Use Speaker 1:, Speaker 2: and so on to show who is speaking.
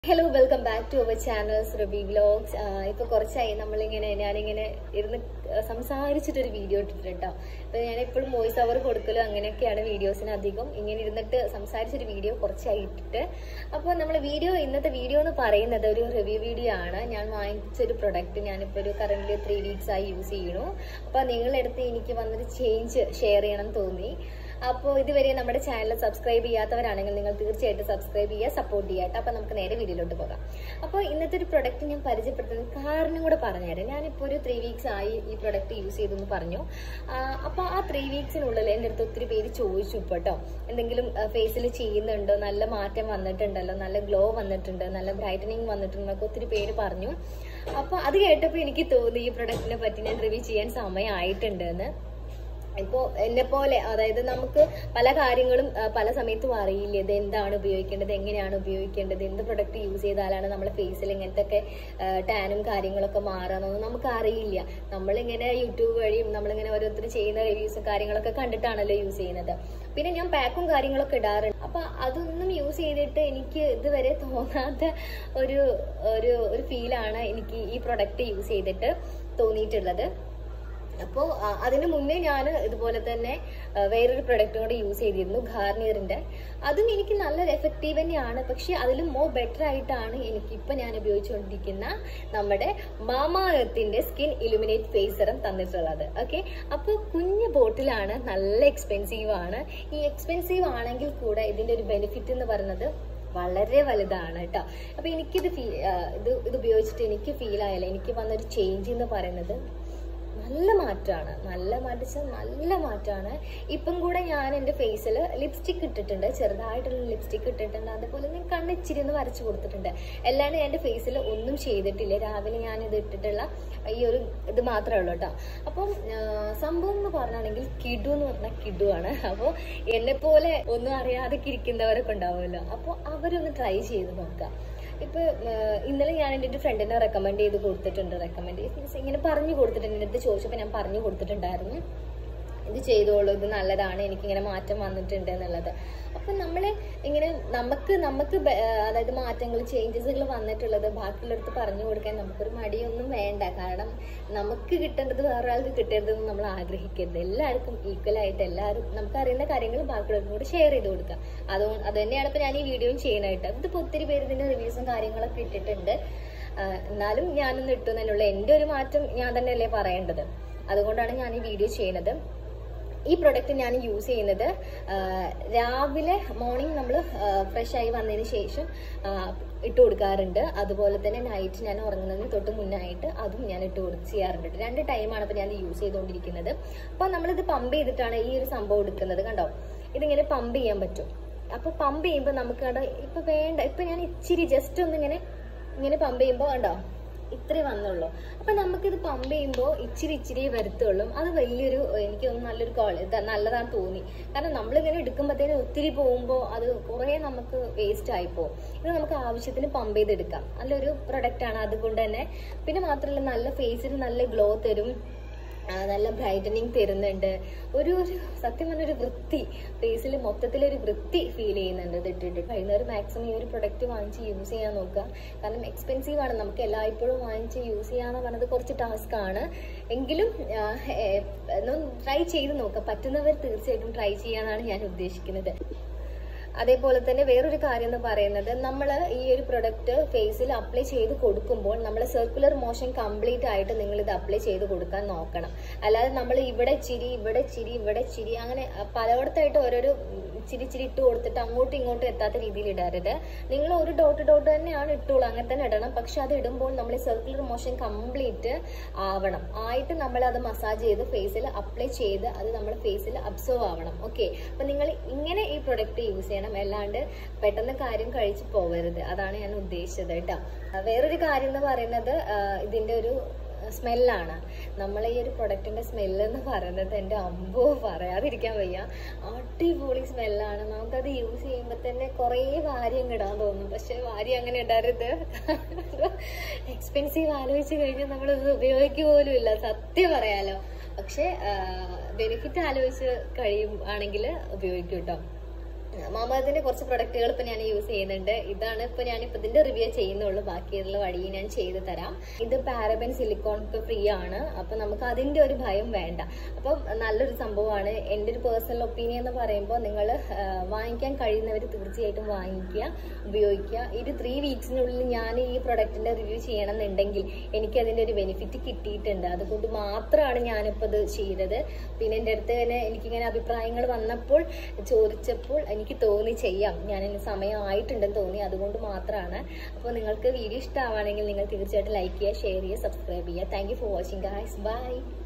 Speaker 1: hello welcome back to our channel Surabhi vlogs ഇപ്പൊ കുറച്ചായി നമ്മളിങ്ങനെ ഞാനിങ്ങനെ ഇരുന്ന് സംസാരിച്ചിട്ടൊരു വീഡിയോ ഇട്ടിട്ടുണ്ട് കേട്ടോ അപ്പൊ ഞാൻ എപ്പോഴും വോയിസ് ഓവർ കൊടുക്കലും അങ്ങനെയൊക്കെയാണ് വീഡിയോസിന് അധികം ഇങ്ങനെ ഇരുന്നിട്ട് സംസാരിച്ചൊരു വീഡിയോ കുറച്ചായി ഇട്ടിട്ട് അപ്പോൾ നമ്മൾ വീഡിയോ ഇന്നത്തെ വീഡിയോ എന്ന് പറയുന്നത് ഒരു റിവ്യൂ വീഡിയോ ആണ് ഞാൻ വാങ്ങിച്ചൊരു പ്രൊഡക്റ്റ് ഞാനിപ്പോൾ ഒരു കറന്റ് ത്രീ വീക്സ് ആയി യൂസ് ചെയ്യണു അപ്പോൾ നിങ്ങളടുത്ത് എനിക്ക് വന്നൊരു ചേഞ്ച് ഷെയർ ചെയ്യണം എന്ന് തോന്നി അപ്പോൾ ഇതുവരെ നമ്മുടെ ചാനൽ സബ്സ്ക്രൈബ് ചെയ്യാത്തവരാണെങ്കിൽ നിങ്ങൾ തീർച്ചയായിട്ടും സബ്സ്ക്രൈബ് ചെയ്യുക സപ്പോർട്ട് ചെയ്യാട്ടോ അപ്പോൾ നമുക്ക് നേരെ വീഡിയോയിലോട്ട് പോകാം അപ്പോൾ ഇന്നത്തെ ഒരു പ്രൊഡക്റ്റ് ഞാൻ പരിചയപ്പെടുത്തുന്നത് കാരണം കൂടെ പറഞ്ഞുതരാം ഞാനിപ്പോൾ ഒരു ത്രീ വീക്സ് ആയി ഈ പ്രൊഡക്റ്റ് യൂസ് ചെയ്തെന്ന് പറഞ്ഞു അപ്പോൾ ആ ത്രീ വീക്സിനുള്ളിൽ എൻ്റെ അടുത്ത് ഒത്തിരി പേര് ചോദിച്ചു ഇപ്പോൾ കേട്ടോ എന്തെങ്കിലും ഫേസിൽ ചെയ്യുന്നുണ്ടോ നല്ല മാറ്റം വന്നിട്ടുണ്ടല്ലോ നല്ല ഗ്ലോ വന്നിട്ടുണ്ട് നല്ല ബ്രൈറ്റനിങ് വന്നിട്ടുണ്ടോ ഒത്തിരി പേര് പറഞ്ഞു അപ്പോൾ അത് കേട്ടപ്പോൾ എനിക്ക് തോന്നി ഈ പ്രൊഡക്റ്റിനെ പറ്റി ഞാൻ റിവ്യൂ ചെയ്യാൻ സമയമായിട്ടുണ്ട് എന്ന് ഇപ്പോ എന്നെ പോലെ അതായത് നമുക്ക് പല കാര്യങ്ങളും ആ, പല സമയത്തും അറിയില്ല ഇത് എന്താണ് ഉപയോഗിക്കേണ്ടത് എങ്ങനെയാണ് ഉപയോഗിക്കേണ്ടത് എന്ത് പ്രൊഡക്റ്റ് യൂസ് ചെയ്താലാണ് നമ്മുടെ ഫേസിൽ ഇങ്ങനത്തെ ഒക്കെ ടാനും കാര്യങ്ങളൊക്കെ മാറാന്നൊന്നും നമുക്ക് അറിയില്ല നമ്മളിങ്ങനെ യൂട്യൂബ് വഴിയും നമ്മളിങ്ങനെ ഓരോരുത്തർ ചെയ്യുന്ന റിവ്യൂസും കാര്യങ്ങളൊക്കെ കണ്ടിട്ടാണല്ലോ യൂസ് ചെയ്യുന്നത് പിന്നെ ഞാൻ പാക്കും കാര്യങ്ങളൊക്കെ ഇടാറുണ്ട് അപ്പൊ അതൊന്നും യൂസ് ചെയ്തിട്ട് എനിക്ക് ഇതുവരെ തോന്നാത്ത ഒരു ഒരു ഒരു ഫീലാണ് എനിക്ക് ഈ പ്രൊഡക്റ്റ് യൂസ് ചെയ്തിട്ട് തോന്നിയിട്ടുള്ളത് അപ്പോൾ അതിന് മുന്നേ ഞാൻ ഇതുപോലെ തന്നെ ആ, വേറൊരു പ്രൊഡക്റ്റ് കൂടെ യൂസ് ചെയ്തിരുന്നു ഗാർണിയറിന്റെ അതും എനിക്ക് നല്ലൊരു എഫക്റ്റീവ് തന്നെയാണ് പക്ഷെ അതിലും മോർ ബെറ്റർ ആയിട്ടാണ് എനിക്ക് ഇപ്പൊ ഞാൻ ഉപയോഗിച്ചുകൊണ്ടിരിക്കുന്ന നമ്മുടെ മാമാത്തിന്റെ സ്കിൻ ഇലുമിനേറ്റ് ഫേസ് സെറം തന്നിട്ടുള്ളത് ഓക്കെ അപ്പോൾ കുഞ്ഞു ബോട്ടിലാണ് നല്ല എക്സ്പെൻസീവ് ആണ് ഈ എക്സ്പെൻസീവ് ആണെങ്കിൽ കൂടെ ഇതിന്റെ ഒരു ബെനിഫിറ്റ് എന്ന് പറയുന്നത് വളരെ വലുതാണ് കേട്ടോ അപ്പൊ എനിക്കിത് ഫീ ആ, ഇത് ഇത് ഉപയോഗിച്ചിട്ട് എനിക്ക് ഫീൽ ആയാലും എനിക്ക് വന്നൊരു ചേഞ്ച് എന്ന് പറയുന്നത് നല്ല മാറ്റമാണ് നല്ല മാറ്റിച്ച നല്ല മാറ്റമാണ് ഇപ്പം കൂടെ ഞാൻ എൻ്റെ ഫേസിൽ ലിപ്സ്റ്റിക് ഇട്ടിട്ടുണ്ട് ചെറുതായിട്ടുള്ള ലിപ്സ്റ്റിക് ഇട്ടിട്ടുണ്ട് അതുപോലെ ഞാൻ കണ്ണ് ഇച്ചിരി ഒന്ന് വരച്ചു കൊടുത്തിട്ടുണ്ട് അല്ലാണ്ട് എൻ്റെ ഫേസിൽ ഒന്നും ചെയ്തിട്ടില്ല രാവിലെ ഞാൻ ഇത് ഇട്ടിട്ടുള്ള ഈ ഒരു ഇത് മാത്രമേ ഉള്ളൂ കേട്ടോ അപ്പം ആ, സംഭവം എന്ന് പറഞ്ഞാണെങ്കിൽ കിഡു എന്ന് പറഞ്ഞാൽ കിഡു ആണ് അപ്പോൾ എന്നെ പോലെ ഒന്നും അറിയാതെ ഇരിക്കുന്നവരൊക്കെ ഉണ്ടാവുമല്ലോ അപ്പോൾ അവരൊന്ന് ട്രൈ ചെയ്ത് നോക്കാം ഇപ്പൊ ഏഹ്, ഇന്നലെ ഞാൻ എൻ്റെ ഒരു ഫ്രണ്ടിനെ റെക്കമെൻഡ് ചെയ്ത് കൊടുത്തിട്ടുണ്ട് റെക്കമെൻഡ് മീൻസ് ഇങ്ങനെ പറഞ്ഞു കൊടുത്തിട്ടുണ്ട് എൻ്റെ അടുത്ത് ചോദിച്ചപ്പോൾ ഞാൻ പറഞ്ഞു കൊടുത്തിട്ടുണ്ടായിരുന്നു ഇത് ചെയ്തോളൂ ഇത് നല്ലതാണ് എനിക്കിങ്ങനെ മാറ്റം വന്നിട്ടുണ്ട് എന്നുള്ളത് അപ്പം നമ്മൾ ഇങ്ങനെ നമുക്ക് നമുക്ക് ബ- ഏഹ്, അതായത് മാറ്റങ്ങൾ ചേഞ്ചസുകൾ വന്നിട്ടുള്ളത് ബാക്കിയുള്ളവർക്ക് പറഞ്ഞു കൊടുക്കാൻ നമുക്കൊരു മടിയൊന്നും വേണ്ട കാരണം നമുക്ക് കിട്ടേണ്ടത് വേറൊരാൾക്ക് കിട്ടരുതെന്ന് നമ്മൾ ആഗ്രഹിക്കരുത് എല്ലാവർക്കും ഈക്വൽ ആയിട്ട് എല്ലാവരും നമുക്ക് അറിയുന്ന കാര്യങ്ങൾ ബാക്കിയുള്ളവർക്കും കൂടി ഷെയർ ചെയ്ത് കൊടുക്കുക അതുകൊണ്ട് അത് തന്നെയാണ് ഇപ്പൊ ഞാൻ ഈ വീഡിയോയും ചെയ്യുന്നതായിട്ട് ഇതിപ്പോ ഒത്തിരി പേര് ഇതിന്റെ റിവ്യൂസും കാര്യങ്ങളൊക്കെ ഇട്ടിട്ടുണ്ട് ആഹ് എന്നാലും ഞാനൊന്ന് ഇട്ടു തന്നെയുള്ള എൻ്റെ ഒരു മാറ്റം ഞാൻ തന്നെയല്ലേ പറയേണ്ടത് അതുകൊണ്ടാണ് ഞാൻ ഈ വീഡിയോ ചെയ്യുന്നത് ഈ പ്രൊഡക്റ്റ് ഞാൻ യൂസ് ചെയ്യുന്നത് ആ, രാവിലെ മോർണിംഗ് നമ്മൾ ഫ്രഷ് ആയി വന്നതിന് ശേഷം ആ, ഇട്ട് കൊടുക്കാറുണ്ട് അതുപോലെ തന്നെ നൈറ്റ് ഞാൻ ഉറങ്ങുന്നതിന് തൊട്ട് മുന്നായിട്ട് അതും ഞാൻ ഇട്ട് കൊടുത്ത് ചെയ്യാറുണ്ട് രണ്ട് ടൈമാണ് ഇപ്പൊ ഞാൻ യൂസ് ചെയ്തുകൊണ്ടിരിക്കുന്നത് അപ്പൊ നമ്മളിത് പമ്പ് ചെയ്തിട്ടാണ് ഈ ഒരു സംഭവം എടുക്കുന്നത് കണ്ടോ ഇതിങ്ങനെ പമ്പ് ചെയ്യാൻ പറ്റും അപ്പൊ പമ്പ് ചെയ്യുമ്പോൾ നമുക്ക് കണ്ടോ ഇപ്പൊ വേണ്ട ഇപ്പൊ ഞാൻ ഇച്ചിരി ജസ്റ്റ് ഒന്ന് ഇങ്ങനെ ഇങ്ങനെ പമ്പ് ചെയ്യുമ്പോൾ കണ്ടോ ഇത്രേ വന്നുള്ളൂ അപ്പൊ നമുക്കിത് പമ്പ് ചെയ്യുമ്പോൾ ഇച്ചിരി ഇച്ചിരി വരുത്തുള്ളൂ അത് വലിയൊരു എനിക്ക് തോന്നുന്നു നല്ലൊരു കോൾ ഇത് നല്ലതാണ് തോന്നി കാരണം നമ്മളിങ്ങനെ എടുക്കുമ്പോഴത്തേനും ഒത്തിരി പോകുമ്പോൾ അത് കുറേ നമുക്ക് വേസ്റ്റ് ആയിപ്പോവും ഇത് നമുക്ക് ആവശ്യത്തിന് പമ്പ് ചെയ്തെടുക്കാം നല്ലൊരു പ്രൊഡക്റ്റ് ആണ് അതുകൊണ്ട് തന്നെ പിന്നെ മാത്രമല്ല നല്ല ഫേസിന് നല്ല ഗ്ലോ തരും ആ, നല്ല ബ്രൈറ്റനിങ് തരുന്നുണ്ട് ഒരു ഒരു സത്യം പറഞ്ഞൊരു വൃത്തി ഫേസിൽ മൊത്തത്തിലൊരു വൃത്തി ഫീൽ ചെയ്യുന്നുണ്ട് ഇത് ഇട്ടിട്ട് കഴിയുന്നവർ മാക്സിമം ഈ ഒരു പ്രൊഡക്റ്റ് വാങ്ങിച്ച് യൂസ് ചെയ്യാൻ നോക്കുക കാരണം എക്സ്പെൻസീവ് ആണ് നമുക്ക് എല്ലായ്പ്പോഴും വാങ്ങിച്ച് യൂസ് ചെയ്യാന്ന് പറഞ്ഞത് കുറച്ച് ടാസ്ക് ആണ് എങ്കിലും ആ, ഏ, ഒന്ന് ട്രൈ ചെയ്ത് നോക്കുക പറ്റുന്നവർ തീർച്ചയായിട്ടും ട്രൈ ചെയ്യാനാണ് ഞാൻ ഉദ്ദേശിക്കുന്നത് അതേപോലെ തന്നെ വേറൊരു കാര്യം എന്ന് പറയുന്നത് നമ്മൾ ഈ ഒരു പ്രൊഡക്റ്റ് ഫേസിൽ അപ്ലൈ ചെയ്ത് കൊടുക്കുമ്പോൾ നമ്മൾ സർക്കുലർ മോഷൻ കംപ്ലീറ്റ് ആയിട്ട് നിങ്ങൾ ഇത് അപ്ലൈ ചെയ്ത് കൊടുക്കാൻ നോക്കണം അല്ലാതെ നമ്മൾ ഇവിടെ ചിരി ഇവിടെ ചിരി ഇവിടെ ചിരി അങ്ങനെ പലയിടത്തായിട്ട് ഓരോരോ ചിരി ചിരി ഇട്ട് കൊടുത്തിട്ട് അങ്ങോട്ടും ഇങ്ങോട്ടും എത്താത്ത രീതിയിൽ ഇടരുത് നിങ്ങൾ ഒരു ഡോട്ട് ഡോട്ട് തന്നെയാണ് ഇട്ടുള്ളൂ അങ്ങനെ തന്നെ ഇടണം പക്ഷെ അത് ഇടുമ്പോൾ നമ്മൾ സർക്കുലർ മോഷൻ കംപ്ലീറ്റ് ആവണം ആയിട്ട് നമ്മൾ അത് മസാജ് ചെയ്ത് ഫേസിൽ അപ്ലൈ ചെയ്ത് അത് നമ്മുടെ ഫേസിൽ അബ്സോർവ് ആവണം ഓക്കെ അപ്പൊ നിങ്ങൾ ഇങ്ങനെ ഈ പ്രൊഡക്റ്റ് യൂസ് ചെയ്യണം അല്ലാണ്ട് പെട്ടെന്ന് കാര്യം കഴിച്ചു പോകരുത് അതാണ് ഞാൻ ഉദ്ദേശിച്ചത് കേട്ടോ ആ, വേറൊരു കാര്യം എന്ന് പറയുന്നത് ആ, ഇതിന്റെ ഒരു സ്മെല്ലാണ് നമ്മൾ ഈ ഒരു പ്രൊഡക്റ്റിന്റെ സ്മെല്ല് എന്ന് പറയുന്നത് എൻ്റെ അമ്പോ പറയാതിരിക്കാൻ വയ്യ അടിപൊളി സ്മെല്ലാണ് നമുക്കത് യൂസ് ചെയ്യുമ്പോൾ തന്നെ കുറേ വാരി അങ്ങ് ഇടാൻ തോന്നും പക്ഷെ വാരി അങ്ങനെ ഇടരുത് എക്സ്പെൻസീവ് ആലോചിച്ച് കഴിഞ്ഞാൽ നമ്മളിത് ഉപയോഗിക്കുക പോലും ഇല്ല സത്യം പറയാലോ പക്ഷെ ബെനിഫിറ്റ് ആലോചിച്ച് കഴിയും ആണെങ്കിൽ ഉപയോഗിക്കും കേട്ടോ മാമത്തിന്റെ കുറച്ച് പ്രൊഡക്റ്റുകൾ ഇപ്പൊ ഞാൻ യൂസ് ചെയ്യുന്നുണ്ട് ഇതാണ് ഇപ്പൊ ഞാൻ ഇപ്പൊ ഇതിന്റെ റിവ്യൂ ചെയ്യുന്നുള്ളൂ ബാക്കിയുള്ള വഴി ഞാൻ ചെയ്തു തരാം ഇത് പാരബൻ സിലിക്കോൺ ഒക്കെ ഫ്രീ ആണ് അപ്പൊ നമുക്ക് അതിന്റെ ഒരു ഭയം വേണ്ട അപ്പം നല്ലൊരു സംഭവമാണ് എൻ്റെ ഒരു പേഴ്സണൽ ഒപ്പീനിയൻ എന്ന് പറയുമ്പോൾ നിങ്ങൾ വാങ്ങിക്കാൻ കഴിയുന്നവർ തീർച്ചയായിട്ടും വാങ്ങിക്കുക ഉപയോഗിക്കുക ഒരു ത്രീ വീക്സിനുള്ളിൽ ഞാൻ ഈ പ്രൊഡക്റ്റിന്റെ റിവ്യൂ ചെയ്യണം എന്നുണ്ടെങ്കിൽ എനിക്ക് അതിന്റെ ഒരു ബെനിഫിറ്റ് കിട്ടിയിട്ടുണ്ട് അതുകൊണ്ട് മാത്രമാണ് ഞാനിപ്പോൾ ഇത് ചെയ്തത് പിന്നെ എൻ്റെ അടുത്ത് തന്നെ എനിക്കിങ്ങനെ അഭിപ്രായങ്ങൾ വന്നപ്പോൾ ചോദിച്ചപ്പോൾ എനിക്ക് തോന്നി ചെയ്യാം ഞാൻ സമയമായിട്ടുണ്ടെന്ന് തോന്നി അതുകൊണ്ട് മാത്രമാണ് അപ്പോൾ നിങ്ങൾക്ക് വീഡിയോ ഇഷ്ടമാണെങ്കിൽ നിങ്ങൾ തീർച്ചയായിട്ടും ലൈക്ക് ചെയ്യുക ഷെയർ ചെയ്യുക സബ്സ്ക്രൈബ് ചെയ്യുക thank you for watching guys by